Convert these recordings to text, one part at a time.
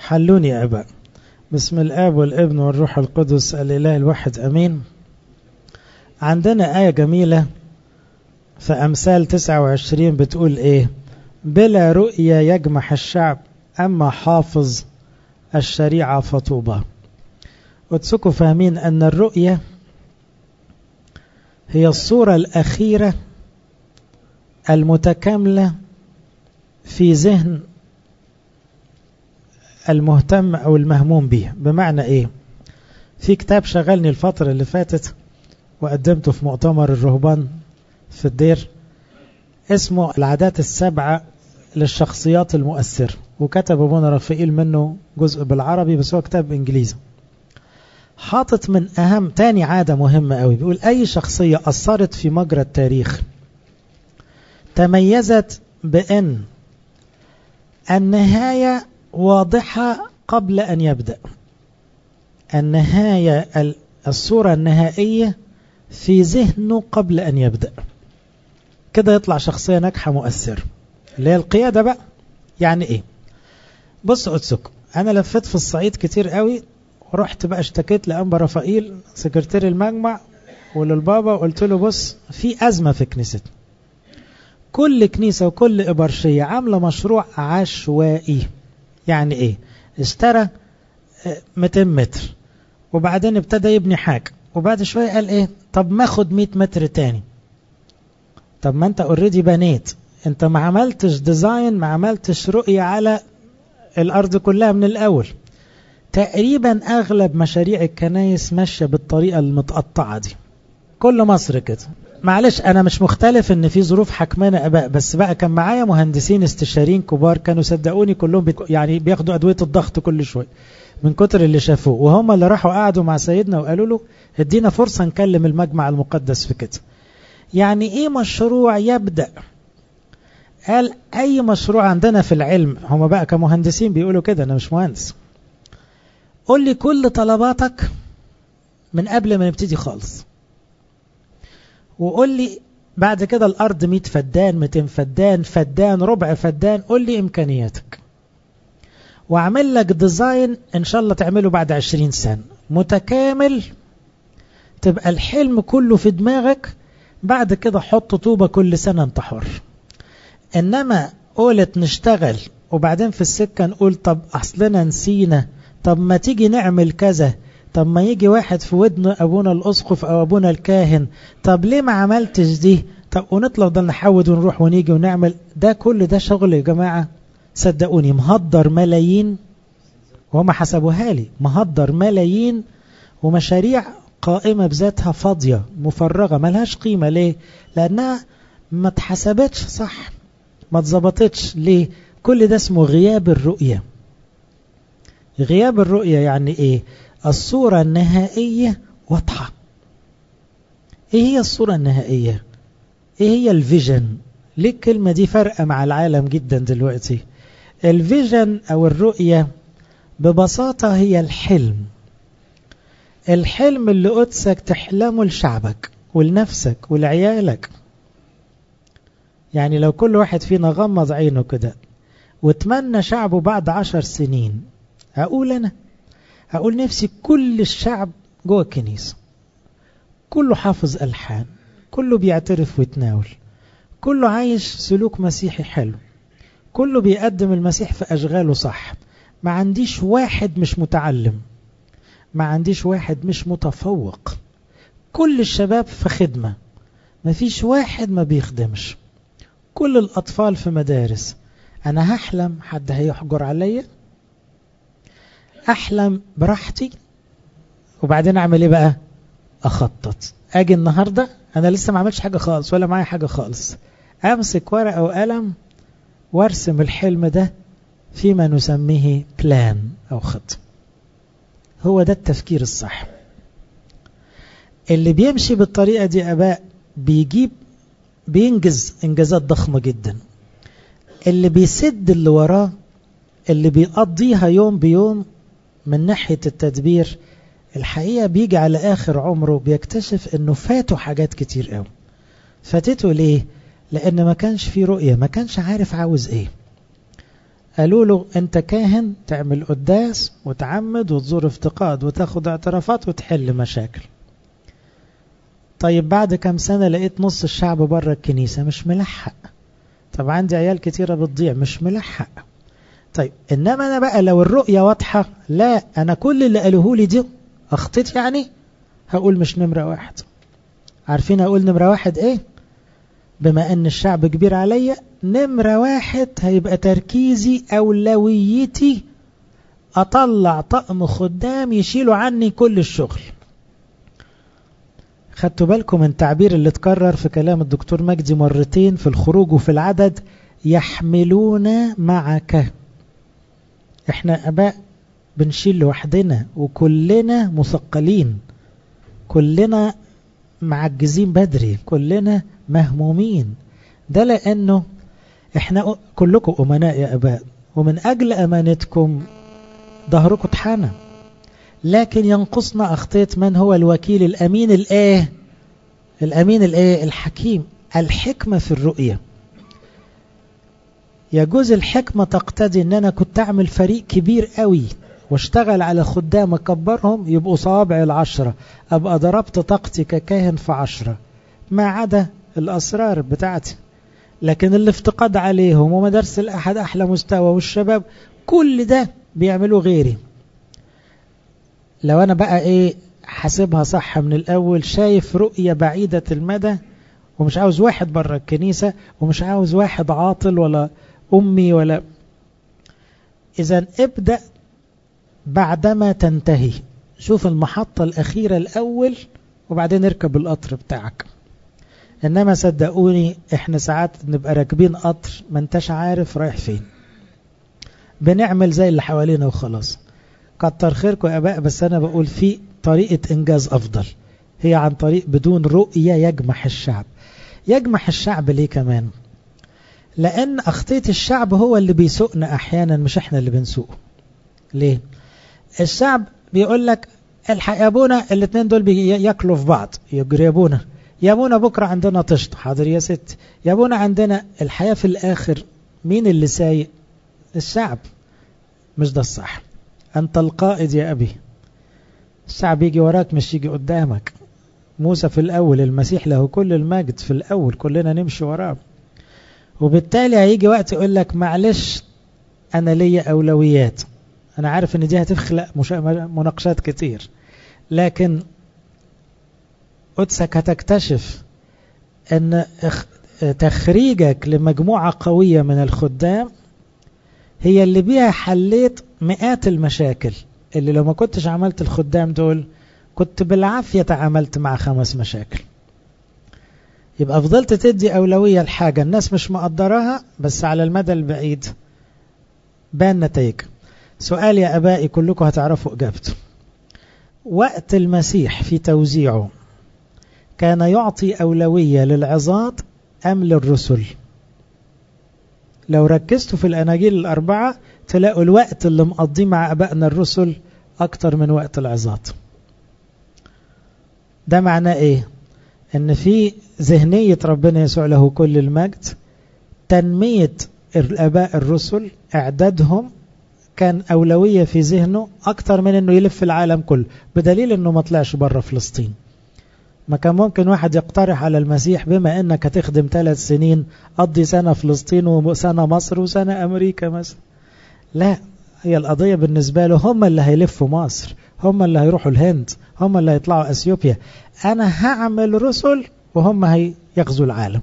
حلوني يا أباء بسم الآب والابن والروح القدس الإله الواحد أمين عندنا آية جميلة في أمثال 29 بتقول إيه بلا رؤية يجمح الشعب أما حافظ الشريعة فطوبى وتسكوا فاهمين أن الرؤية هي الصورة الأخيرة المتكاملة في ذهن المهتم أو المهموم به بمعنى إيه في كتاب شغلني الفترة اللي فاتت وقدمته في مؤتمر الرهبان في الدير اسمه العادات السبعة للشخصيات المؤثرة وكتب ابونا رفائيل منه جزء بالعربي بس هو كتاب انجليزي حاطط من اهم تاني عادة مهمة قوي بيقول اي شخصية اثرت في مجرى التاريخ تميزت بان النهاية واضحة قبل ان يبدأ النهاية الصورة النهائية في ذهنه قبل ان يبدأ كده يطلع شخصية ناجحة مؤثرة اللي هي القيادة بقى يعني ايه بص قدسكم انا لفيت في الصعيد كتير قوي ورحت بقى اشتكيت لأنبا رفائيل سكرتير المجمع وللبابا وقلت له بص في أزمة في كنيستنا كل كنيسة وكل إبرشية عاملة مشروع عشوائي يعني ايه اشترى 200 متر وبعدين ابتدى يبني حاجة وبعد شوية قال ايه طب ما اخد 100 متر تاني طب ما انت اوريدي بنيت انت ما عملتش ديزاين ما عملتش رؤية على الارض كلها من الاول تقريبا اغلب مشاريع الكنايس ماشية بالطريقة المتقطعة دي كل مصر كده معلش انا مش مختلف ان في ظروف حكمانة اباء بس بقى كان معايا مهندسين استشاريين كبار كانوا صدقوني كلهم بي يعني بياخدوا ادوية الضغط كل شوية من كتر اللي شافوه وهم اللي راحوا قعدوا مع سيدنا وقالوا له ادينا فرصة نكلم المجمع المقدس في كده يعني ايه مشروع يبدأ قال اي مشروع عندنا في العلم هم بقى كمهندسين بيقولوا كده انا مش مهندس قول لي كل طلباتك من قبل ما نبتدي خالص وقول لي بعد كده الارض 100 فدان 200 فدان فدان ربع فدان قول لي امكانياتك واعمل لك ديزاين ان شاء الله تعمله بعد 20 سنة متكامل تبقى الحلم كله في دماغك بعد كده حط طوبة كل سنة انت حر انما قولت نشتغل وبعدين في السكة نقول طب اصلنا نسينا طب ما تيجي نعمل كذا طب ما يجي واحد في ودن ابونا الاسقف او ابونا الكاهن طب ليه ما عملتش دي طب ونطلع ده نحود ونروح ونيجي ونعمل ده كل ده شغل يا جماعة صدقوني مهدر ملايين وهم حسبوها لي مهدر ملايين ومشاريع قائمة بذاتها فاضية مفرغة ملهاش قيمة ليه لأنها ما اتحسبتش صح ما اتظبطتش ليه كل ده اسمه غياب الرؤية غياب الرؤية يعني ايه الصورة النهائية واضحة ايه هي الصورة النهائية ايه هي الفيجن ليه الكلمة دي فرقة مع العالم جدا دلوقتي الفيجن او الرؤية ببساطة هي الحلم الحلم اللي قدسك تحلمه لشعبك ولنفسك ولعيالك يعني لو كل واحد فينا غمض عينه كده واتمنى شعبه بعد عشر سنين هقول أنا هقول نفسي كل الشعب جوه الكنيسة كله حافظ ألحان كله بيعترف ويتناول كله عايش سلوك مسيحي حلو كله بيقدم المسيح في أشغاله صح ما عنديش واحد مش متعلم ما عنديش واحد مش متفوق كل الشباب في خدمة ما فيش واحد ما بيخدمش كل الأطفال في مدارس أنا هحلم حد هيحجر عليا أحلم براحتي وبعدين أعمل إيه بقى أخطط أجي النهاردة أنا لسه ما عملتش حاجة خالص ولا معايا حاجة خالص أمسك ورقة وقلم وارسم الحلم ده فيما نسميه بلان أو خط هو ده التفكير الصح اللي بيمشي بالطريقة دي أباء بيجيب بينجز إنجازات ضخمة جدا اللي بيسد اللي وراه اللي بيقضيها يوم بيوم من ناحية التدبير الحقيقة بيجي على آخر عمره بيكتشف أنه فاته حاجات كتير قوي فاتته ليه؟ لأن ما كانش فيه رؤية ما كانش عارف عاوز إيه قالوا له انت كاهن تعمل قداس وتعمد وتزور افتقاد وتاخد اعترافات وتحل مشاكل طيب بعد كم سنة لقيت نص الشعب بره الكنيسة مش ملحق طب عندي عيال كتيرة بتضيع مش ملحق طيب انما انا بقى لو الرؤية واضحة لا انا كل اللي قالوه لي دي اخطيت يعني هقول مش نمرة واحد عارفين هقول نمرة واحد ايه بما ان الشعب كبير عليا نمرة واحد هيبقى تركيزي اولويتي اطلع طقم خدام يشيلوا عني كل الشغل خدتوا بالكم من التعبير اللي اتكرر في كلام الدكتور مجدي مرتين في الخروج وفي العدد يحملون معك احنا اباء بنشيل لوحدنا وكلنا مثقلين كلنا معجزين بدري كلنا مهمومين ده لانه احنا كلكم امناء يا اباء ومن اجل امانتكم ظهركم اتحنى لكن ينقصنا أخطية من هو الوكيل الأمين الآه الأمين الآه الحكيم الحكمة في الرؤية يجوز الحكمة تقتضي أن أنا كنت أعمل فريق كبير قوي واشتغل على خدام أكبرهم يبقوا صوابع العشرة أبقى ضربت طاقتي ككاهن في عشرة ما عدا الأسرار بتاعتي لكن الافتقاد عليهم ومدارس الأحد أحلى مستوى والشباب كل ده بيعملوا غيري لو انا بقى ايه حاسبها صح من الاول شايف رؤية بعيدة المدى ومش عاوز واحد بره الكنيسة ومش عاوز واحد عاطل ولا امي ولا اذا ابدأ بعدما تنتهي شوف المحطة الاخيرة الاول وبعدين اركب القطر بتاعك انما صدقوني احنا ساعات نبقى راكبين قطر ما انتش عارف رايح فين بنعمل زي اللي حوالينا وخلاص كتر خيركم يا اباء بس انا بقول في طريقة انجاز افضل هي عن طريق بدون رؤية يجمح الشعب يجمح الشعب ليه كمان لان اخطية الشعب هو اللي بيسوقنا احيانا مش احنا اللي بنسوقه ليه الشعب بيقول لك الحق يا ابونا الاثنين دول بياكلوا في بعض يجري يا ابونا يا ابونا بكره عندنا طشت حاضر يا ست يا ابونا عندنا الحياة في الاخر مين اللي سايق الشعب مش ده الصح أنت القائد يا أبي الشعب يجي وراك مش يجي قدامك موسى في الأول المسيح له كل المجد في الأول كلنا نمشي وراه وبالتالي هيجي وقت يقول لك معلش أنا ليا أولويات أنا عارف إن دي هتخلق مناقشات كتير لكن قدسك هتكتشف أن تخريجك لمجموعة قوية من الخدام هي اللي بيها حليت مئات المشاكل اللي لو ما كنتش عملت الخدام دول كنت بالعافية تعاملت مع خمس مشاكل يبقى فضلت تدي أولوية لحاجة الناس مش مقدراها بس على المدى البعيد بان نتائج سؤال يا أبائي كلكم هتعرفوا إجابته وقت المسيح في توزيعه كان يعطي أولوية للعظات أم للرسل لو ركزتوا في الأناجيل الأربعة تلاقوا الوقت اللي مقضيه مع أبائنا الرسل أكتر من وقت العظات ده معناه إيه؟ إن في ذهنية ربنا يسوع له كل المجد تنمية الآباء الرسل إعدادهم كان أولوية في ذهنه أكتر من إنه يلف العالم كله بدليل إنه ما طلعش بره فلسطين ما كان ممكن واحد يقترح على المسيح بما انك هتخدم ثلاث سنين قضي سنة فلسطين وسنة مصر وسنة امريكا مثلا لا هي القضية بالنسبة له هم اللي هيلفوا مصر هم اللي هيروحوا الهند هم اللي هيطلعوا اثيوبيا انا هعمل رسل وهم هيغزوا العالم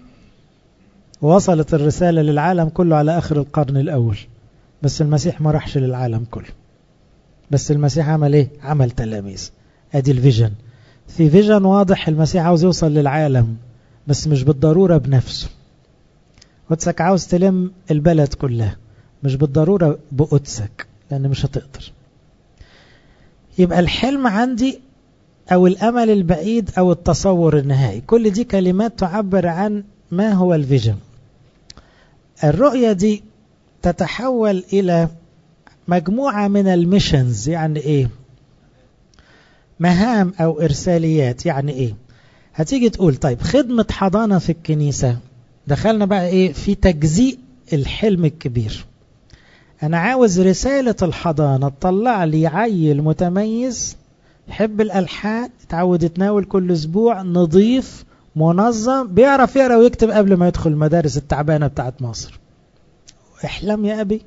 وصلت الرسالة للعالم كله على اخر القرن الاول بس المسيح ما راحش للعالم كله بس المسيح عمل ايه عمل تلاميذ ادي الفيجن في فيجن واضح المسيح عاوز يوصل للعالم بس مش بالضرورة بنفسه قدسك عاوز تلم البلد كلها مش بالضرورة بقدسك لأن مش هتقدر يبقى الحلم عندي أو الأمل البعيد أو التصور النهائي كل دي كلمات تعبر عن ما هو الفيجن الرؤية دي تتحول إلى مجموعة من الميشنز يعني إيه مهام أو إرساليات يعني إيه هتيجي تقول طيب خدمة حضانة في الكنيسة دخلنا بقى إيه في تجزيء الحلم الكبير أنا عاوز رسالة الحضانة تطلع لي عيل متميز يحب الألحان يتعود يتناول كل أسبوع نظيف منظم بيعرف يقرأ ويكتب قبل ما يدخل المدارس التعبانة بتاعت مصر احلم يا أبي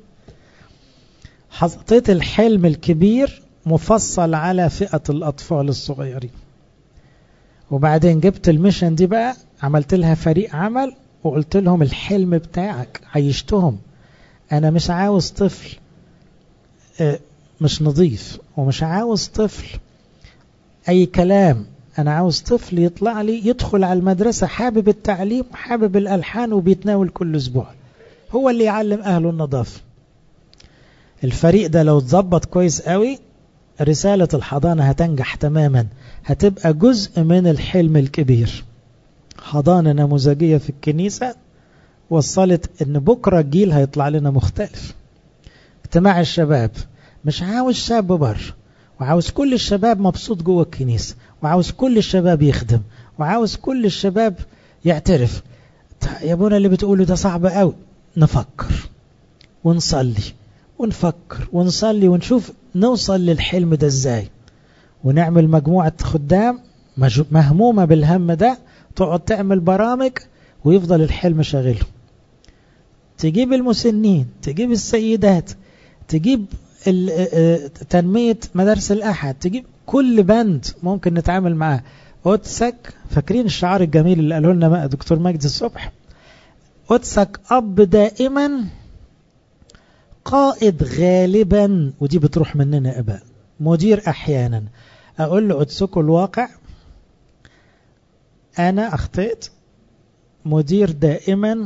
حطيت الحلم الكبير مفصل على فئة الأطفال الصغيرين وبعدين جبت الميشن دي بقى عملت لها فريق عمل وقلت لهم الحلم بتاعك عيشتهم أنا مش عاوز طفل مش نظيف ومش عاوز طفل أي كلام أنا عاوز طفل يطلع لي يدخل على المدرسة حابب التعليم حابب الألحان وبيتناول كل أسبوع هو اللي يعلم أهله النظافة الفريق ده لو اتظبط كويس قوي رسالة الحضانة هتنجح تماما هتبقى جزء من الحلم الكبير حضانة نموذجية في الكنيسة وصلت ان بكرة الجيل هيطلع لنا مختلف اجتماع الشباب مش عاوز شاب بره وعاوز كل الشباب مبسوط جوه الكنيسة وعاوز كل الشباب يخدم وعاوز كل الشباب يعترف يا ابونا اللي بتقوله ده صعب قوي نفكر ونصلي ونفكر ونصلي ونشوف نوصل للحلم ده ازاي ونعمل مجموعة خدام مهمومة بالهم ده تقعد تعمل برامج ويفضل الحلم شاغله تجيب المسنين تجيب السيدات تجيب تنمية مدارس الأحد تجيب كل بند ممكن نتعامل معاه أوتسك فاكرين الشعار الجميل اللي قاله لنا دكتور مجدي الصبح أوتسك أب دائما قائد غالبا ودي بتروح مننا أباء مدير أحيانا أقول له أتسكوا الواقع أنا أخطئت مدير دائما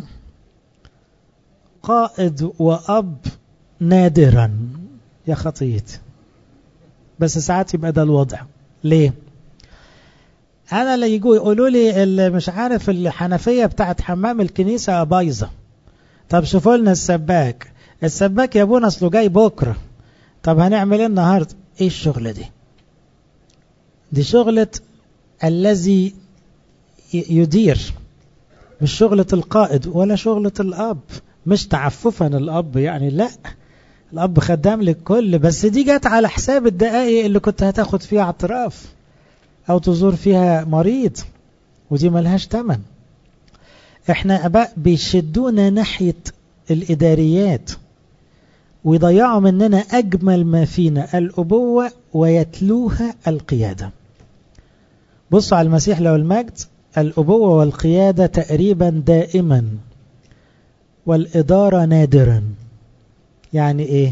قائد وأب نادرا يا خطيت بس ساعات يبقى ده الوضع ليه أنا اللي يجوا يقولوا لي اللي مش عارف الحنفية بتاعت حمام الكنيسة بايظة طب شوفوا لنا السباك السباك يا ابونا اصله جاي بكره طب هنعمل ايه النهارده ايه الشغله دي دي شغله الذي يدير مش شغلة القائد ولا شغلة الأب مش تعففا الأب يعني لا الأب خدام للكل بس دي جت على حساب الدقائق اللي كنت هتاخد فيها اعتراف أو تزور فيها مريض ودي ملهاش تمن احنا أباء بيشدونا ناحية الإداريات ويضيعوا مننا أجمل ما فينا الأبوة ويتلوها القيادة بصوا على المسيح له المجد الأبوة والقيادة تقريبا دائما والإدارة نادرا يعني إيه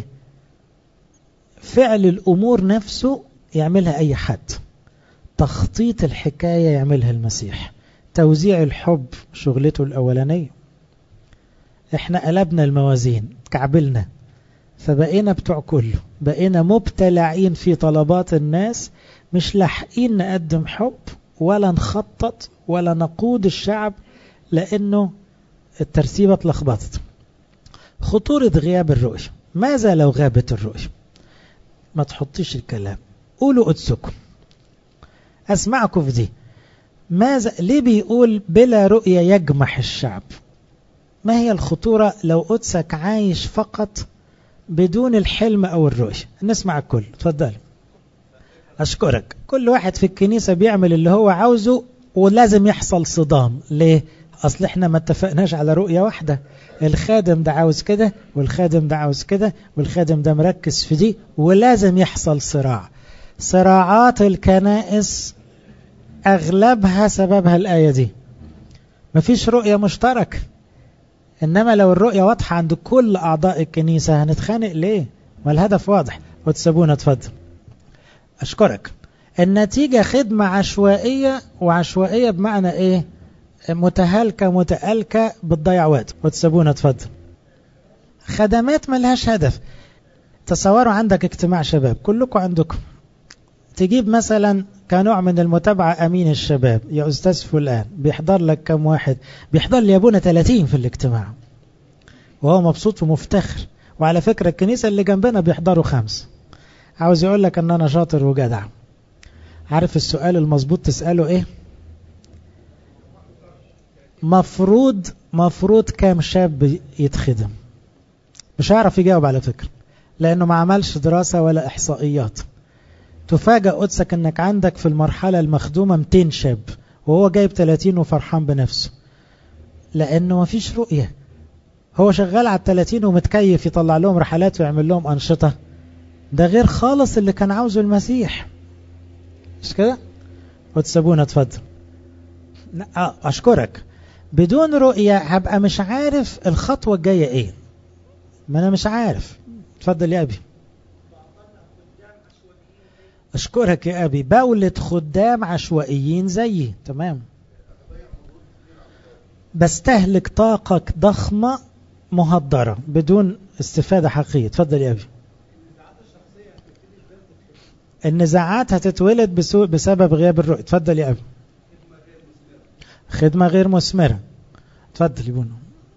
فعل الأمور نفسه يعملها أي حد تخطيط الحكاية يعملها المسيح توزيع الحب شغلته الأولانية احنا قلبنا الموازين كعبلنا فبقينا بتوع كله بقينا مبتلعين في طلبات الناس مش لاحقين نقدم حب ولا نخطط ولا نقود الشعب لأنه الترتيبة اتلخبطت خطورة غياب الرؤية ماذا لو غابت الرؤية ما تحطيش الكلام قولوا قدسكم أسمعكم في دي ماذا ليه بيقول بلا رؤية يجمح الشعب ما هي الخطورة لو قدسك عايش فقط بدون الحلم أو الرؤية نسمع الكل تفضل أشكرك كل واحد في الكنيسة بيعمل اللي هو عاوزه ولازم يحصل صدام ليه أصل احنا ما اتفقناش على رؤية واحدة الخادم ده عاوز كده والخادم ده عاوز كده والخادم ده مركز في دي ولازم يحصل صراع صراعات الكنائس أغلبها سببها الآية دي مفيش رؤية مشتركة إنما لو الرؤية واضحة عند كل أعضاء الكنيسة هنتخانق ليه ما الهدف واضح وتسابونا تفضل أشكرك النتيجة خدمة عشوائية وعشوائية بمعنى إيه متهالكة متألكة بتضيع وقت وتسابونا تفضل خدمات ملهاش هدف تصوروا عندك اجتماع شباب كلكم عندكم تجيب مثلا كنوع من المتابعة أمين الشباب يا أستاذ فلان بيحضر لك كم واحد بيحضر لي أبونا 30 في الاجتماع وهو مبسوط ومفتخر وعلى فكرة الكنيسة اللي جنبنا بيحضروا خمس عاوز يقول لك أن أنا شاطر وجدع عارف السؤال المظبوط تسأله إيه مفروض مفروض كام شاب يتخدم مش هيعرف يجاوب على فكرة لأنه ما عملش دراسة ولا إحصائيات تفاجأ قدسك أنك عندك في المرحلة المخدومة 200 شاب وهو جايب 30 وفرحان بنفسه لأنه ما فيش رؤية هو شغال على التلاتين ومتكيف يطلع لهم رحلات ويعمل لهم أنشطة ده غير خالص اللي كان عاوزه المسيح مش كده وتسابونا اتفضل آه أشكرك بدون رؤية هبقى مش عارف الخطوة الجاية ايه ما أنا مش عارف اتفضل يا أبي أشكرك يا أبي بولة خدام عشوائيين زيي تمام بستهلك طاقة ضخمة مهدرة بدون استفادة حقيقية تفضل يا أبي النزاعات هتتولد بسبب غياب الرؤية تفضل يا أبي خدمة غير مثمرة تفضل يا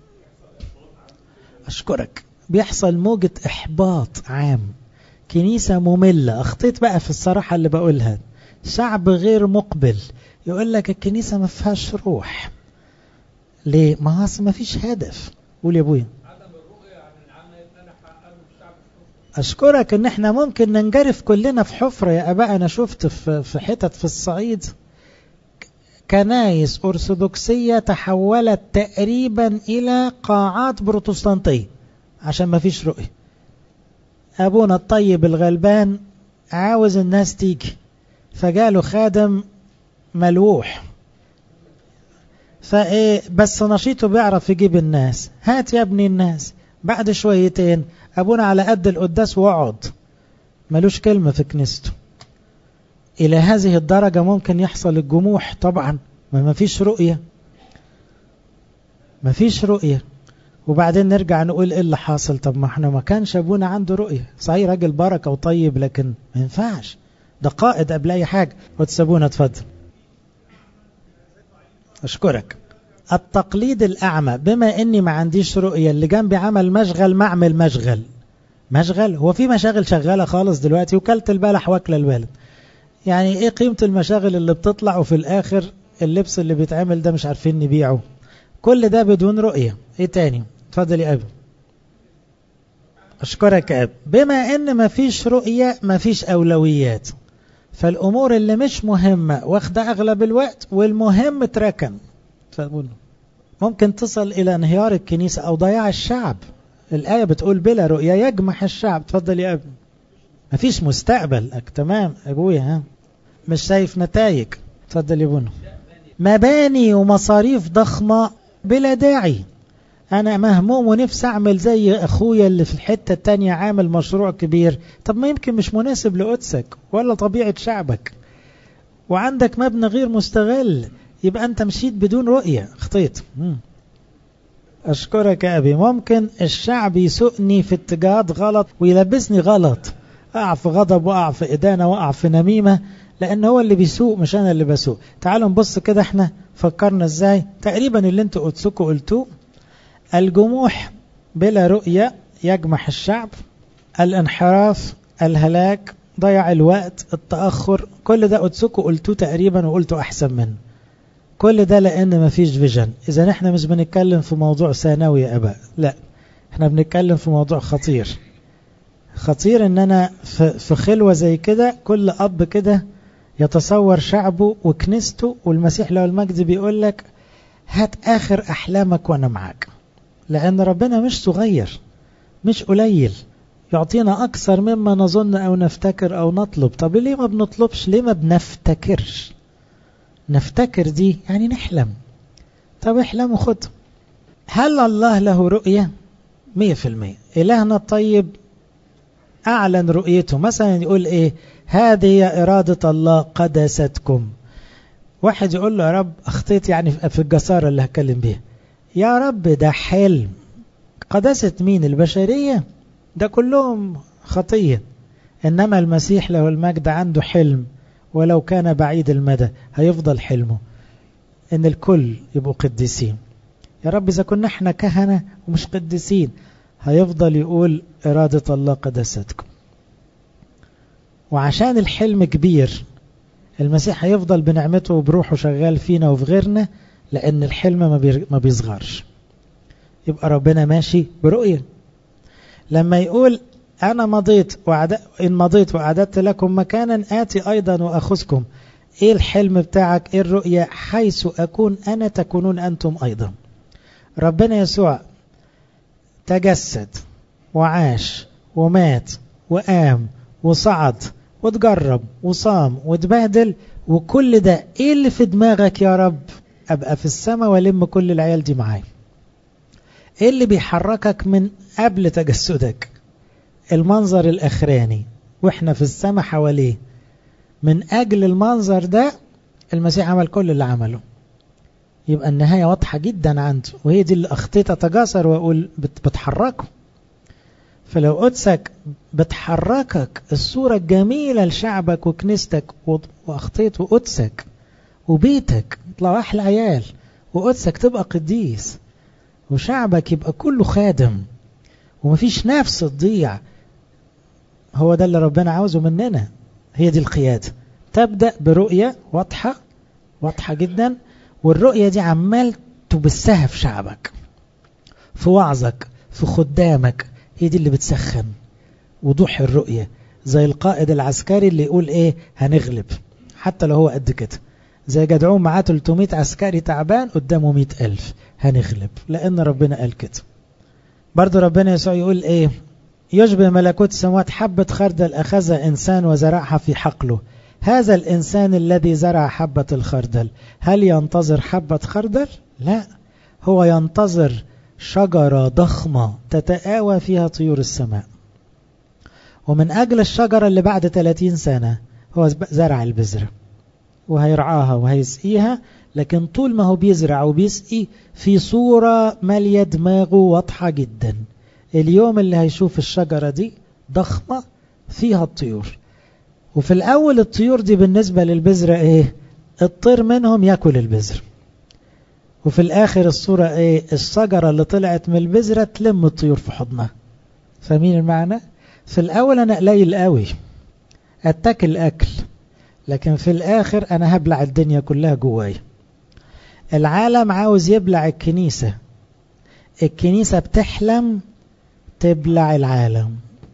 أشكرك بيحصل موجة إحباط عام كنيسة مملة أخطيت بقى في الصراحة اللي بقولها شعب غير مقبل يقول لك الكنيسة ما فيهاش روح ليه؟ ما هو ما فيش هدف قول يا ابويا أشكرك إن إحنا ممكن ننجرف كلنا في حفرة يا أباء أنا شفت في حتت في الصعيد كنايس أرثوذكسية تحولت تقريبا إلى قاعات بروتستانتية عشان ما فيش رؤية أبونا الطيب الغلبان عاوز الناس تيجي فجاله خادم ملوح فايه بس نشيطه بيعرف يجيب الناس هات يا ابني الناس بعد شويتين ابونا على قد القداس واقعد ملوش كلمة في كنيسته الى هذه الدرجة ممكن يحصل الجموح طبعا ما مفيش رؤية مفيش رؤية وبعدين نرجع نقول ايه اللي حاصل طب ما احنا ما كانش ابونا عنده رؤية صحيح راجل بركة وطيب لكن ما ينفعش ده قائد قبل اي حاجة وتسابونا اتفضل أشكرك التقليد الأعمى بما أني ما عنديش رؤية اللي جنبي عمل مشغل ما أعمل مشغل مشغل هو في مشاغل شغالة خالص دلوقتي وكلت البلح واكل البلد يعني ايه قيمة المشاغل اللي بتطلع وفي الآخر اللبس اللي بيتعمل ده مش عارفين نبيعه كل ده بدون رؤية ايه تاني اتفضل يا أبي أشكرك يا أبي بما أن ما فيش رؤية ما فيش أولويات فالأمور اللي مش مهمة واخدة أغلب الوقت والمهم تركن ممكن تصل إلى انهيار الكنيسة أو ضياع الشعب الآية بتقول بلا رؤية يجمح الشعب تفضل يا ابني مفيش مستقبل أك تمام أبويا ها مش شايف نتائج تفضل يا ابونا مباني ومصاريف ضخمة بلا داعي أنا مهموم ونفسي أعمل زي أخويا اللي في الحتة التانية عامل مشروع كبير طب ما يمكن مش مناسب لقدسك ولا طبيعة شعبك وعندك مبنى غير مستغل يبقى أنت مشيت بدون رؤية خطيت أشكرك يا أبي ممكن الشعب يسوقني في اتجاهات غلط ويلبسني غلط أقع في غضب وأقع في إدانة وأقع في نميمة لأن هو اللي بيسوق مش أنا اللي بسوق تعالوا نبص كده احنا فكرنا ازاي تقريبا اللي انتوا قدسكوا قلتوه الجموح بلا رؤية يجمح الشعب الانحراف الهلاك ضيع الوقت التأخر كل ده قدسكوا قلتوه تقريبا وقلتوا أحسن منه كل ده لأن مفيش فيجن إذا احنا مش بنتكلم في موضوع ثانوي يا أباء لا احنا بنتكلم في موضوع خطير خطير ان انا في خلوة زي كده كل اب كده يتصور شعبه وكنيسته والمسيح له المجد بيقول لك هات اخر احلامك وانا معاك لأن ربنا مش صغير مش قليل يعطينا أكثر مما نظن أو نفتكر أو نطلب طب ليه ما بنطلبش ليه ما بنفتكرش نفتكر دي يعني نحلم طب احلم وخد هل الله له رؤية مية في المية إلهنا الطيب أعلن رؤيته مثلا يقول إيه هذه إرادة الله قدستكم واحد يقول له يا رب أخطيت يعني في الجسارة اللي هكلم بيها يا رب ده حلم قداسة مين البشرية ده كلهم خطية إنما المسيح له المجد عنده حلم ولو كان بعيد المدى هيفضل حلمه إن الكل يبقوا قديسين يا رب إذا كنا احنا كهنة ومش قديسين هيفضل يقول إرادة الله قدستكم وعشان الحلم كبير المسيح هيفضل بنعمته وبروحه شغال فينا وفي غيرنا لأن الحلم ما بيصغرش يبقى ربنا ماشي برؤية لما يقول أنا مضيت وعد... إن مضيت وأعددت لكم مكانا آتي أيضا وأخذكم إيه الحلم بتاعك إيه الرؤية حيث أكون أنا تكونون أنتم أيضا ربنا يسوع تجسد وعاش ومات وقام وصعد وتجرب وصام وتبهدل وكل ده ايه اللي في دماغك يا رب ابقى في السماء والم كل العيال دي معايا ايه اللي بيحركك من قبل تجسدك المنظر الاخراني واحنا في السماء حواليه من اجل المنظر ده المسيح عمل كل اللي عمله يبقى النهاية واضحة جدا عنده وهي دي اللي أخطيت أتجاسر وأقول بتحركه فلو قدسك بتحركك الصورة الجميلة لشعبك وكنيستك وأخطيت وقدسك وبيتك يطلعوا أحلى عيال وقدسك تبقى قديس وشعبك يبقى كله خادم ومفيش نفس تضيع هو ده اللي ربنا عاوزه مننا هي دي القيادة تبدأ برؤية واضحة واضحة جدا والرؤية دي عمال تبثها في شعبك في وعظك في خدامك هي دي اللي بتسخن وضوح الرؤية زي القائد العسكري اللي يقول ايه هنغلب حتى لو هو قد كده زي جدعون معاه 300 عسكري تعبان قدامه 100 ألف هنغلب لأن ربنا قال كده برضو ربنا يسوع يقول ايه يشبه ملكوت السماوات حبة خردل أخذها إنسان وزرعها في حقله هذا الإنسان الذي زرع حبة الخردل هل ينتظر حبة خردل؟ لا هو ينتظر شجرة ضخمة تتآوى فيها طيور السماء ومن أجل الشجرة اللي بعد 30 سنة هو زرع البذرة وهيرعاها وهيسقيها لكن طول ما هو بيزرع وبيسقي في صورة مالية دماغه واضحة جدا اليوم اللي هيشوف الشجرة دي ضخمة فيها الطيور وفي الأول الطيور دي بالنسبة للبذرة إيه الطير منهم يأكل البذر وفي الآخر الصورة إيه الشجرة اللي طلعت من البذرة تلم الطيور في حضنها فاهمين المعنى في الأول أنا قليل قوي أتاكل أكل لكن في الآخر أنا هبلع الدنيا كلها جواي العالم عاوز يبلع الكنيسة الكنيسة بتحلم تبلع العالم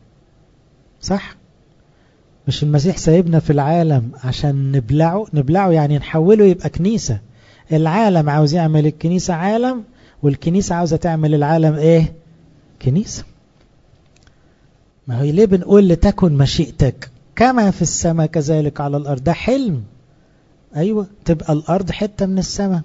صح مش المسيح سايبنا في العالم عشان نبلعه نبلعه يعني نحوله يبقى كنيسة العالم عاوز يعمل الكنيسة عالم والكنيسة عاوزة تعمل العالم ايه كنيسة ما هو ليه بنقول لتكن مشيئتك كما في السماء كذلك على الأرض ده حلم أيوة تبقى الأرض حتة من السماء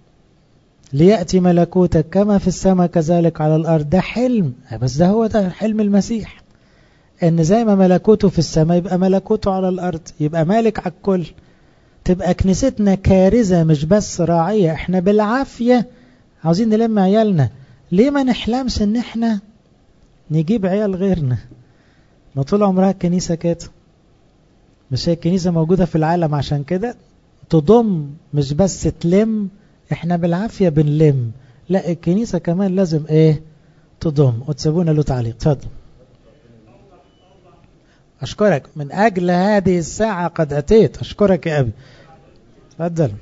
ليأتي ملكوتك كما في السماء كذلك على الأرض ده حلم بس ده هو ده حلم المسيح ان زي ما ملكوته في السماء يبقى ملكوته على الأرض يبقى مالك على الكل تبقى كنيستنا كارثة مش بس راعية احنا بالعافية عاوزين نلم عيالنا ليه ما نحلمش ان احنا نجيب عيال غيرنا ما طول عمرها الكنيسة كده مش هي الكنيسة موجودة في العالم عشان كده تضم مش بس تلم احنا بالعافية بنلم لا الكنيسة كمان لازم ايه تضم وتسيبونا له تعليق اتفضل أشكرك من أجل هذه الساعة قد أتيت أشكرك يا أبي تفضل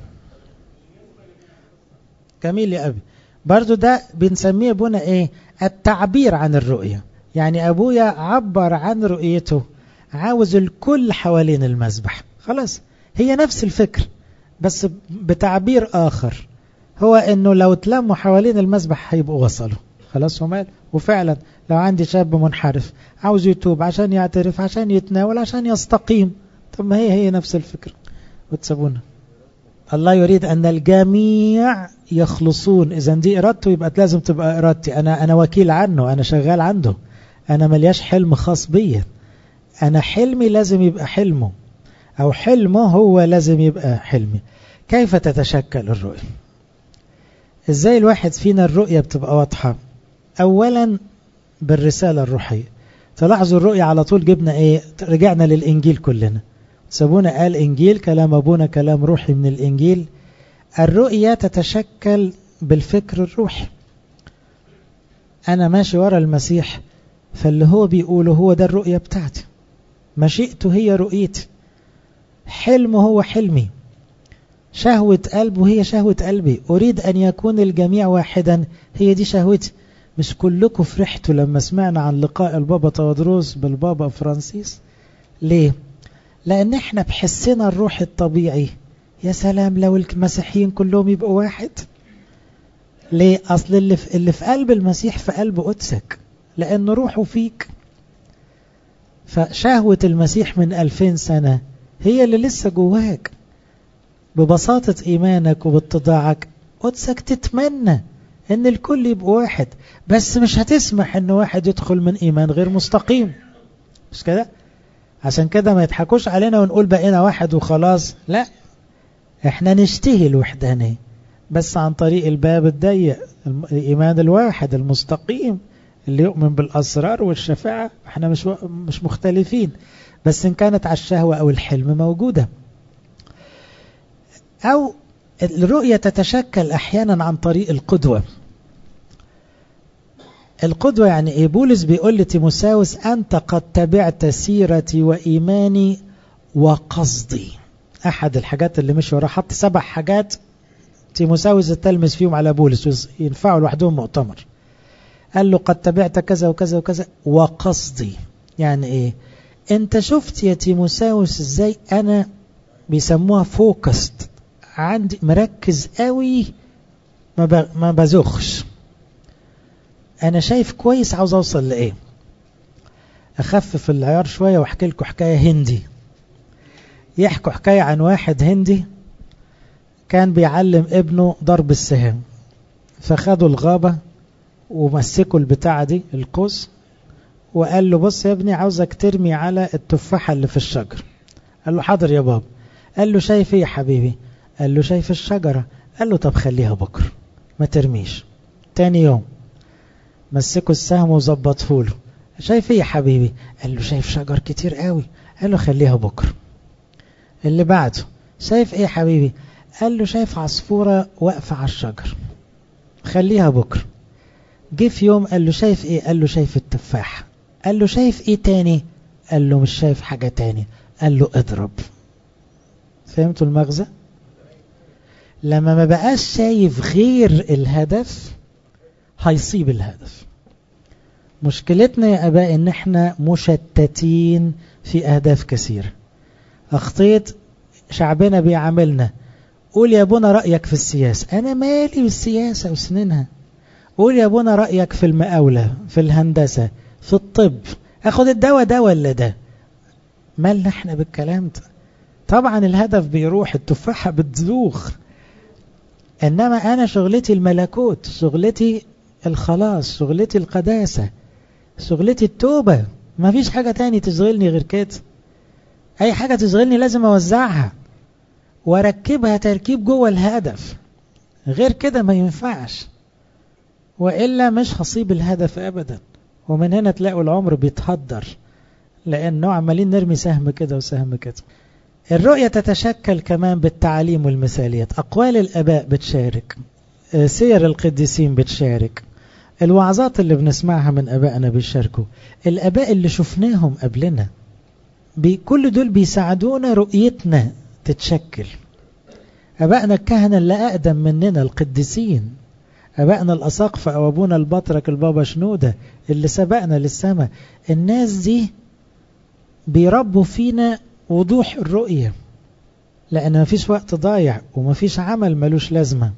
جميل يا أبي برضو ده بنسميه ابونا إيه التعبير عن الرؤية يعني أبويا عبر عن رؤيته عاوز الكل حوالين المذبح خلاص هي نفس الفكر بس بتعبير آخر هو أنه لو تلموا حوالين المذبح هيبقوا وصلوا خلاص ومال وفعلا لو عندي شاب منحرف عاوز يتوب عشان يعترف عشان يتناول عشان يستقيم طب ما هي هي نفس الفكرة وتسابونا الله يريد أن الجميع يخلصون إذا دي إرادته يبقى لازم تبقى إرادتي أنا, أنا وكيل عنه أنا شغال عنده أنا ملياش حلم خاص بيا أنا حلمي لازم يبقى حلمه أو حلمه هو لازم يبقى حلمي كيف تتشكل الرؤية إزاي الواحد فينا الرؤية بتبقى واضحة أولا بالرسالة الروحية تلاحظوا الرؤية على طول جبنا إيه رجعنا للإنجيل كلنا سابونا قال إنجيل كلام أبونا كلام روحي من الإنجيل الرؤية تتشكل بالفكر الروحي أنا ماشي ورا المسيح فاللي هو بيقوله هو ده الرؤية بتاعتي مشيئته هي رؤيتي حلمه هو حلمي شهوة قلبه هي شهوة قلبي أريد أن يكون الجميع واحدا هي دي شهوتي مش كلكم فرحتوا لما سمعنا عن لقاء البابا تودروس بالبابا فرانسيس ليه لان احنا بحسنا الروح الطبيعي يا سلام لو المسيحيين كلهم يبقوا واحد ليه اصل اللي في, اللي في قلب المسيح في قلب قدسك لان روحه فيك فشهوة المسيح من ألفين سنة هي اللي لسه جواك ببساطة إيمانك وباتضاعك قدسك تتمنى ان الكل يبقى واحد بس مش هتسمح ان واحد يدخل من ايمان غير مستقيم مش كده عشان كده ما يضحكوش علينا ونقول بقينا واحد وخلاص لا احنا نشتهي الوحدانية بس عن طريق الباب الضيق الايمان الواحد المستقيم اللي يؤمن بالاسرار والشفاعة احنا مش مش مختلفين بس ان كانت على الشهوة او الحلم موجودة او الرؤية تتشكل احيانا عن طريق القدوة القدوة يعني ايه بولس بيقول لتيموساوس انت قد تبعت سيرتي وايماني وقصدي احد الحاجات اللي مش وراه حط سبع حاجات تيموساوس التلمس فيهم على بولس ينفعوا لوحدهم مؤتمر قال له قد تبعت كذا وكذا وكذا وقصدي يعني ايه انت شفت يا تيموساوس ازاي انا بيسموها فوكست عندي مركز قوي ما ما بزخش انا شايف كويس عاوز اوصل لايه اخفف العيار شوية واحكي لكم حكاية هندي يحكوا حكاية عن واحد هندي كان بيعلم ابنه ضرب السهام فخدوا الغابة ومسكوا البتاعة دي القوس وقال له بص يا ابني عاوزك ترمي على التفاحة اللي في الشجر قال له حاضر يا بابا قال له شايف ايه يا حبيبي قال له شايف الشجرة قال له طب خليها بكرة ما ترميش تاني يوم مسكوا السهم وظبطه له شايف ايه يا حبيبي قال له شايف شجر كتير قوي قال له خليها بكرة اللي بعده شايف ايه يا حبيبي قال له شايف عصفورة واقفة على الشجر خليها بكرة جه في يوم قال له شايف ايه قال له شايف التفاح قال له شايف ايه تاني قال له مش شايف حاجة تاني قال له اضرب فهمتوا المغزى لما ما بقاش شايف غير الهدف هيصيب الهدف مشكلتنا يا أباء إن إحنا مشتتين في أهداف كثيرة أخطيت شعبنا بيعاملنا قول يا ابونا رأيك في السياسة أنا مالي بالسياسة وسنينها قول يا ابونا رأيك في المقاولة في الهندسة في الطب أخد الدواء ده ولا ده مالنا احنا بالكلام ده طبعا الهدف بيروح التفاحة بتزوخ إنما أنا شغلتي الملكوت شغلتي الخلاص شغلتي القداسة شغلتي التوبة ما فيش حاجة تاني تشغلني غير كده أي حاجة تشغلني لازم أوزعها واركبها تركيب جوه الهدف غير كده ما ينفعش وإلا مش هصيب الهدف أبدا ومن هنا تلاقوا العمر بيتهدر لأنه عمالين نرمي سهم كده وسهم كده الرؤية تتشكل كمان بالتعاليم والمثاليات أقوال الأباء بتشارك سير القديسين بتشارك الوعظات اللي بنسمعها من أبائنا بيشاركوا الأباء اللي شفناهم قبلنا كل دول بيساعدونا رؤيتنا تتشكل أبائنا الكهنة اللي أقدم مننا القديسين أبائنا الأساقفة أو أبونا البطرك البابا شنودة اللي سبقنا للسماء الناس دي بيربوا فينا وضوح الرؤية لأن مفيش وقت ضايع ومفيش عمل ملوش لازمة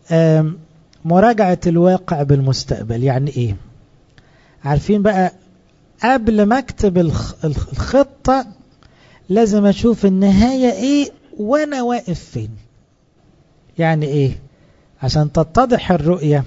مراجعة الواقع بالمستقبل يعني إيه عارفين بقى قبل ما أكتب الخطة لازم أشوف النهاية إيه وأنا واقف فين يعني إيه عشان تتضح الرؤية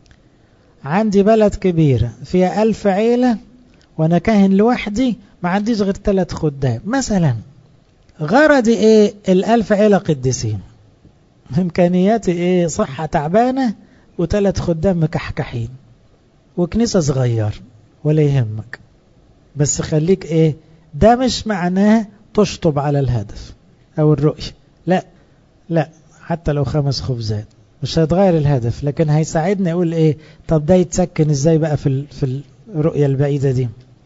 عندي بلد كبيرة فيها ألف عيلة وأنا كاهن لوحدي ما عنديش غير ثلاث خدام مثلا غرضي إيه الألف عيلة قديسين إمكانياتي إيه صحة تعبانة وثلاث خدام مكحكحين وكنيسة صغير ولا يهمك بس خليك إيه ده مش معناه تشطب على الهدف أو الرؤية لا لا حتى لو خمس خبزات مش هيتغير الهدف لكن هيساعدني اقول ايه طب ده يتسكن ازاي بقى في في الرؤيه البعيده دي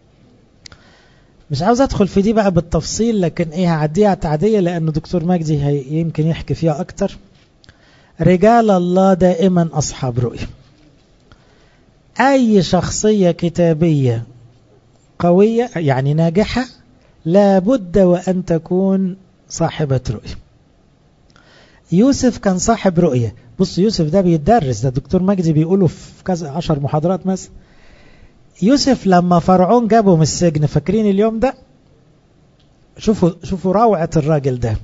مش عاوز ادخل في دي بقى بالتفصيل لكن ايه هعديها تعديه لانه دكتور مجدي هي يمكن يحكي فيها اكتر رجال الله دائما اصحاب رؤيه أي شخصية كتابية قوية يعني ناجحة لابد وأن تكون صاحبة رؤية يوسف كان صاحب رؤية بص يوسف ده بيتدرس ده الدكتور مجدي بيقوله في كذا عشر محاضرات مثلا يوسف لما فرعون جابه من السجن فاكرين اليوم ده شوفوا شوفوا روعة الراجل ده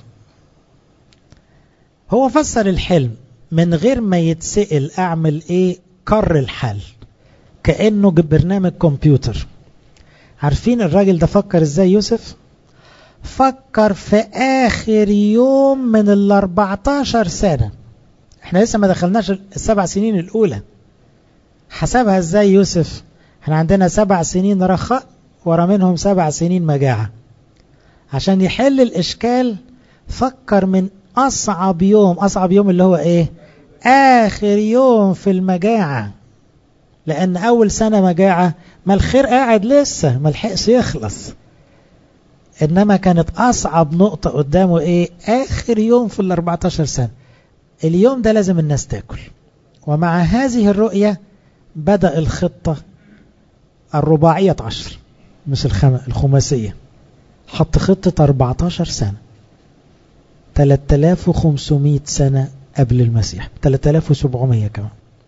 هو فسر الحلم من غير ما يتسأل أعمل إيه كر الحل كأنه برنامج كمبيوتر عارفين الراجل ده فكر إزاي يوسف فكر في آخر يوم من ال 14 سنة احنا لسه ما دخلناش السبع سنين الأولى حسبها إزاي يوسف احنا عندنا سبع سنين رخاء ورا منهم سبع سنين مجاعة عشان يحل الإشكال فكر من أصعب يوم أصعب يوم اللي هو إيه آخر يوم في المجاعة لأن أول سنة مجاعة ما الخير قاعد لسه ما لحقش يخلص إنما كانت أصعب نقطة قدامه إيه آخر يوم في ال 14 سنة اليوم ده لازم الناس تاكل ومع هذه الرؤية بدأ الخطة الرباعية عشر مش الخم... الخماسية حط خطة 14 سنة 3500 سنة قبل المسيح 3700 كمان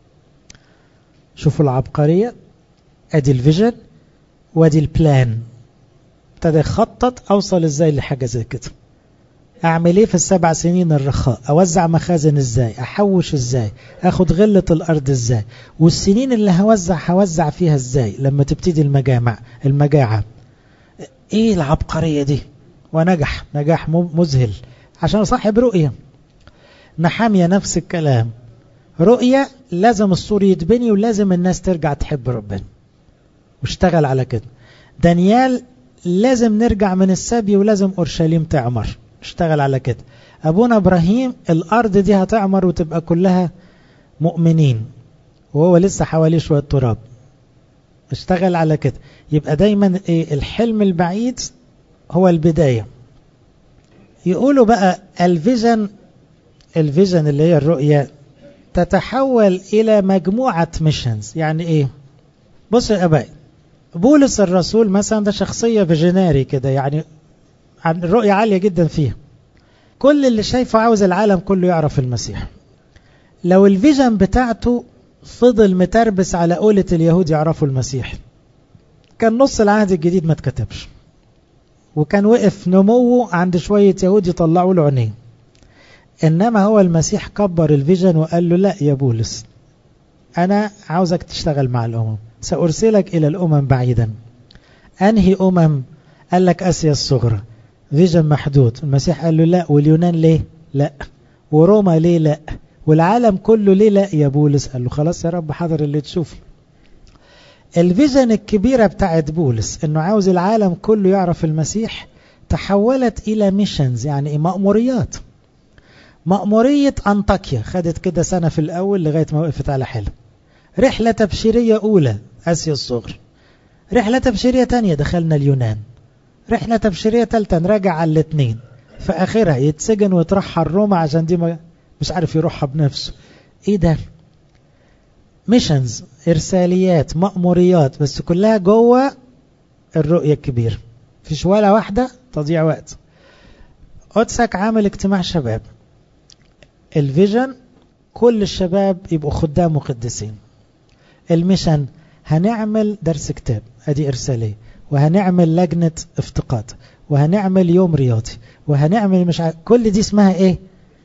شوفوا العبقرية ادي الفيجن وادي البلان ابتدى يخطط اوصل ازاي لحاجة زي كده اعمل ايه في السبع سنين الرخاء اوزع مخازن ازاي احوش ازاي اخد غلة الارض ازاي والسنين اللي هوزع هوزع فيها ازاي لما تبتدي المجامع المجاعة ايه العبقرية دي ونجح نجاح مذهل عشان صاحب رؤية نحامية نفس الكلام رؤية لازم السور يتبني ولازم الناس ترجع تحب ربنا واشتغل على كده دانيال لازم نرجع من السبي ولازم أورشليم تعمر اشتغل على كده أبونا إبراهيم الأرض دي هتعمر وتبقى كلها مؤمنين وهو لسه حواليه شوية تراب اشتغل على كده يبقى دايما ايه الحلم البعيد هو البداية يقولوا بقى الفيجن الفيجن اللي هي الرؤية تتحول إلى مجموعة ميشنز يعني إيه بص يا أبائي بولس الرسول مثلا ده شخصية فيجناري كده يعني الرؤية عالية جدا فيها كل اللي شايفه عاوز العالم كله يعرف المسيح لو الفيجن بتاعته فضل متربس على قولة اليهود يعرفوا المسيح كان نص العهد الجديد ما اتكتبش وكان وقف نموه عند شوية يهود يطلعوا له عينيه إنما هو المسيح كبر الفيجن وقال له لا يا بولس أنا عاوزك تشتغل مع الأمم سأرسلك إلى الأمم بعيدا أنهي أمم قال لك آسيا الصغرى فيجن محدود المسيح قال له لا واليونان ليه لا وروما ليه لا والعالم كله ليه لا يا بولس قال له خلاص يا رب حضر اللي تشوفه الفيجن الكبيرة بتاعت بولس انه عاوز العالم كله يعرف المسيح تحولت الى ميشنز يعني مأموريات مأمورية أنطاكيا خدت كده سنة في الأول لغاية ما وقفت على حلم رحلة تبشيرية أولى آسيا الصغرى رحلة تبشيرية تانية دخلنا اليونان رحلة تبشيرية تالتة نراجع على الاثنين في آخرها يتسجن ويترحل روما عشان دي ما مش عارف يروحها بنفسه ايه ده ميشنز ارساليات مأموريات بس كلها جوه الرؤية الكبيرة فيش ولا واحدة تضيع وقت قدسك عامل اجتماع شباب الفيجن كل الشباب يبقوا خدام مقدسين الميشن هنعمل درس كتاب ادي ارسالية وهنعمل لجنة افتقاد وهنعمل يوم رياضي وهنعمل مش عارف كل دي اسمها ايه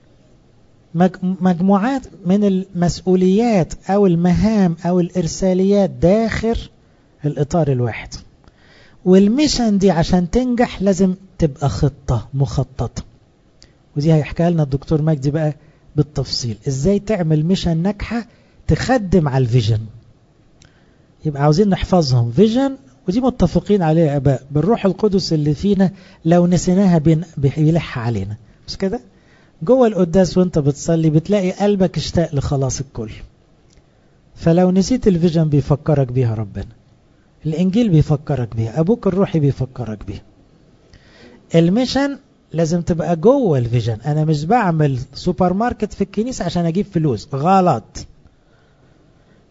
مجموعات من المسؤوليات او المهام او الارساليات داخل الاطار الواحد والميشن دي عشان تنجح لازم تبقى خطة مخططة ودي هيحكيها لنا الدكتور مجدي بقى بالتفصيل ازاي تعمل ميشن ناجحة تخدم على الفيجن يبقى عاوزين نحفظهم فيجن ودي متفقين عليها يا اباء بالروح القدس اللي فينا لو نسيناها بيلح علينا مش كده جوه القداس وانت بتصلي بتلاقي قلبك اشتاق لخلاص الكل فلو نسيت الفيجن بيفكرك بيها ربنا الانجيل بيفكرك بيها ابوك الروحي بيفكرك بيها الميشن لازم تبقى جوه الفيجن انا مش بعمل سوبر ماركت في الكنيسة عشان اجيب فلوس غلط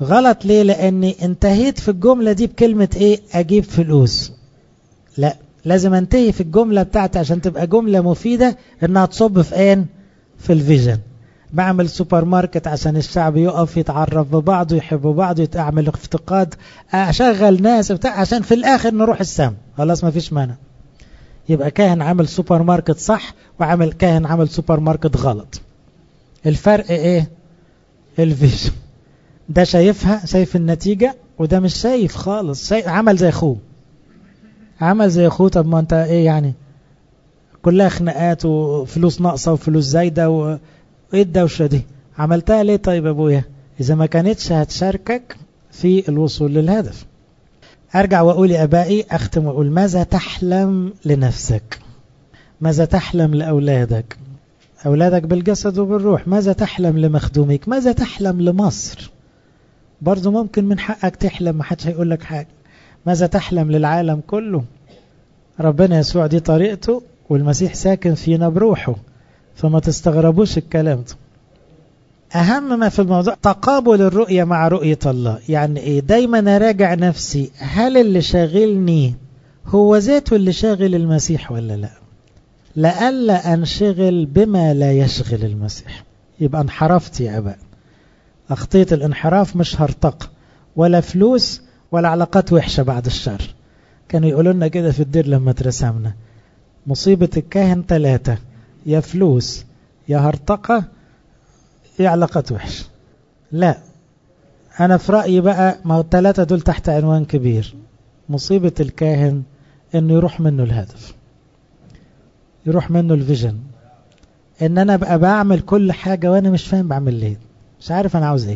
غلط ليه لاني انتهيت في الجملة دي بكلمة ايه اجيب فلوس لا لازم انتهي في الجملة بتاعتي عشان تبقى جملة مفيدة انها تصب في اين في الفيجن بعمل سوبر ماركت عشان الشعب يقف يتعرف ببعض ويحب بعض يعمل افتقاد اشغل ناس بتاع عشان في الاخر نروح السما خلاص ما فيش مانع يبقى كاهن عمل سوبر ماركت صح وعمل كاهن عمل سوبر ماركت غلط الفرق ايه الفيجن ده شايفها شايف النتيجة وده مش شايف خالص شايف عمل زي اخوه عمل زي اخوه طب ما انت ايه يعني كلها خناقات وفلوس ناقصة وفلوس زايدة و... وايه الدوشة دي عملتها ليه طيب ابويا اذا ما كانتش هتشاركك في الوصول للهدف ارجع واقول يا ابائي اختم واقول ماذا تحلم لنفسك ماذا تحلم لاولادك اولادك بالجسد وبالروح ماذا تحلم لمخدومك ماذا تحلم لمصر برضو ممكن من حقك تحلم ما حدش هيقول لك حاجة ماذا تحلم للعالم كله ربنا يسوع دي طريقته والمسيح ساكن فينا بروحه فما تستغربوش الكلام ده أهم ما في الموضوع تقابل الرؤية مع رؤية الله يعني إيه دايما أراجع نفسي هل اللي شاغلني هو ذاته اللي شاغل المسيح ولا لا لألا أنشغل بما لا يشغل المسيح يبقى انحرفت يا أبا أخطيت الانحراف مش هرتق ولا فلوس ولا علاقات وحشة بعد الشر كانوا يقولوا لنا كده في الدير لما ترسمنا مصيبة الكاهن ثلاثة يا فلوس يا هرطقة يا علاقات وحش لا أنا في رأيي بقى ما هو الثلاثة دول تحت عنوان كبير مصيبة الكاهن إنه يروح منه الهدف يروح منه الفيجن إن أنا بقى بعمل كل حاجة وأنا مش فاهم بعمل ليه مش عارف أنا عاوز إيه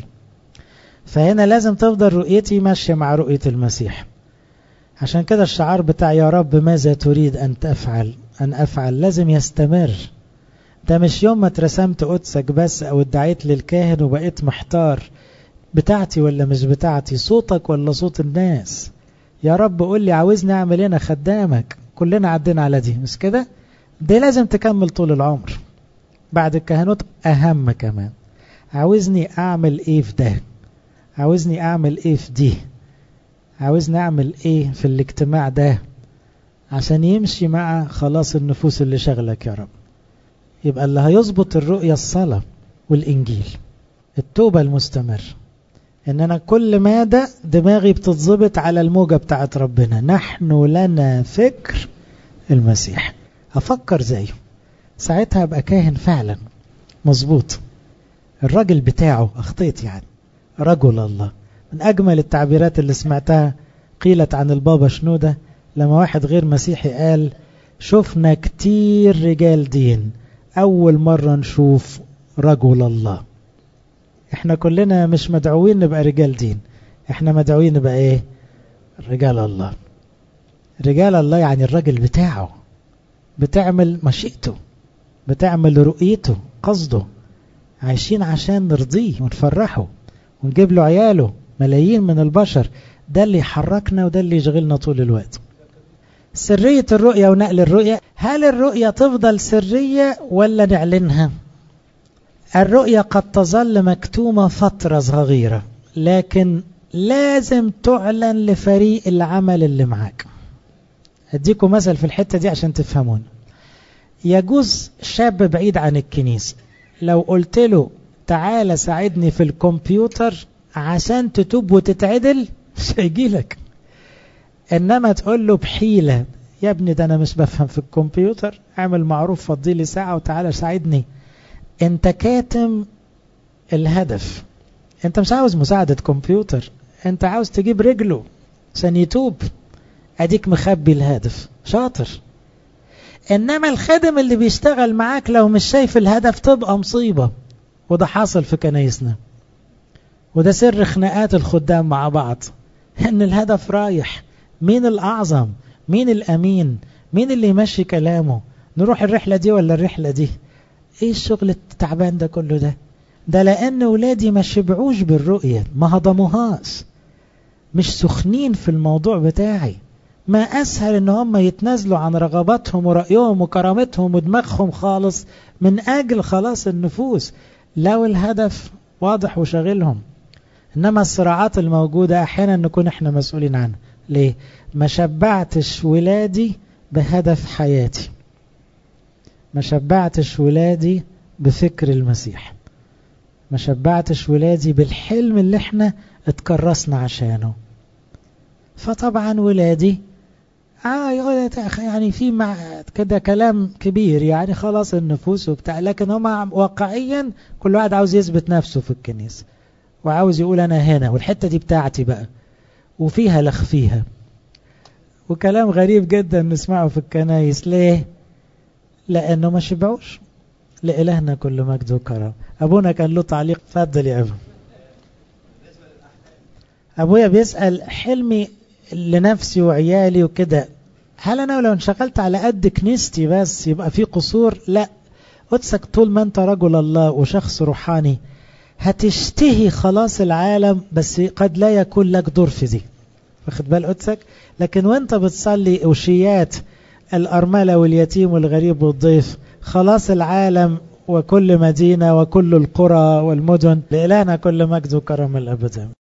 فهنا لازم تفضل رؤيتي ماشية مع رؤية المسيح عشان كده الشعار بتاع يا رب ماذا تريد أن تفعل أن أفعل لازم يستمر ده مش يوم ما اترسمت قدسك بس أو ادعيت للكاهن وبقيت محتار بتاعتي ولا مش بتاعتي صوتك ولا صوت الناس يا رب قول لي عاوزني أعمل انا خدامك كلنا عدينا على دي مش كده دي لازم تكمل طول العمر بعد الكهنوت أهم كمان عاوزني أعمل إيه في ده عاوزني أعمل إيه في دي عاوزني أعمل إيه في الاجتماع ده عشان يمشي مع خلاص النفوس اللي شغلك يا رب يبقى اللي هيظبط الرؤية الصلاة والإنجيل التوبة المستمر إن أنا كل مادة دماغي بتتظبط على الموجة بتاعت ربنا نحن لنا فكر المسيح أفكر زيه ساعتها أبقى كاهن فعلا مظبوط الراجل بتاعه أخطيت يعني رجل الله من أجمل التعبيرات اللي سمعتها قيلت عن البابا شنودة لما واحد غير مسيحي قال شفنا كتير رجال دين أول مرة نشوف رجل الله احنا كلنا مش مدعوين نبقى رجال دين احنا مدعوين نبقى ايه رجال الله رجال الله يعني الراجل بتاعه بتعمل مشيئته بتعمل رؤيته قصده عايشين عشان نرضيه ونفرحه ونجيب له عياله ملايين من البشر ده اللي يحركنا وده اللي يشغلنا طول الوقت سرية الرؤية ونقل الرؤية هل الرؤية تفضل سرية ولا نعلنها الرؤية قد تظل مكتومة فترة صغيرة لكن لازم تعلن لفريق العمل اللي معاك أديكم مثل في الحتة دي عشان تفهمون يجوز شاب بعيد عن الكنيسة لو قلت له تعالى ساعدني في الكمبيوتر عشان تتوب وتتعدل مش هيجيلك انما تقول له بحيلة يا ابني ده انا مش بفهم في الكمبيوتر اعمل معروف فضي لي ساعة وتعالى ساعدني انت كاتم الهدف انت مش عاوز مساعدة كمبيوتر انت عاوز تجيب رجله عشان يتوب اديك مخبي الهدف شاطر انما الخادم اللي بيشتغل معاك لو مش شايف الهدف تبقى مصيبة وده حاصل في كنايسنا وده سر خناقات الخدام مع بعض ان الهدف رايح مين الأعظم مين الأمين مين اللي يمشي كلامه نروح الرحلة دي ولا الرحلة دي ايه الشغل التعبان ده كله ده ده لأن ولادي ما شبعوش بالرؤية ما هضموهاش مش سخنين في الموضوع بتاعي ما أسهل إن هم يتنازلوا عن رغباتهم ورأيهم وكرامتهم ودماغهم خالص من أجل خلاص النفوس لو الهدف واضح وشغلهم إنما الصراعات الموجودة أحيانا نكون إحنا مسؤولين عنها ليه؟ ما شبعتش ولادي بهدف حياتي ما شبعتش ولادي بفكر المسيح ما شبعتش ولادي بالحلم اللي احنا اتكرسنا عشانه فطبعا ولادي آه يعني في مع كده كلام كبير يعني خلاص النفوس وبتاع لكن هم واقعيا كل واحد عاوز يثبت نفسه في الكنيسة وعاوز يقول أنا هنا والحتة دي بتاعتي بقى وفيها لخ فيها وكلام غريب جدا نسمعه في الكنايس ليه لأنه ما شبعوش لإلهنا كل مجد وكرم أبونا كان له تعليق فضل يا أبو أبويا بيسأل حلمي لنفسي وعيالي وكده هل أنا لو انشغلت على قد كنيستي بس يبقى في قصور لا قدسك طول ما أنت رجل الله وشخص روحاني هتشتهي خلاص العالم بس قد لا يكون لك دور في دي واخد بال قدسك لكن وانت بتصلي أوشيات الأرملة واليتيم والغريب والضيف خلاص العالم وكل مدينة وكل القرى والمدن لإلهنا كل مجد وكرم الأبد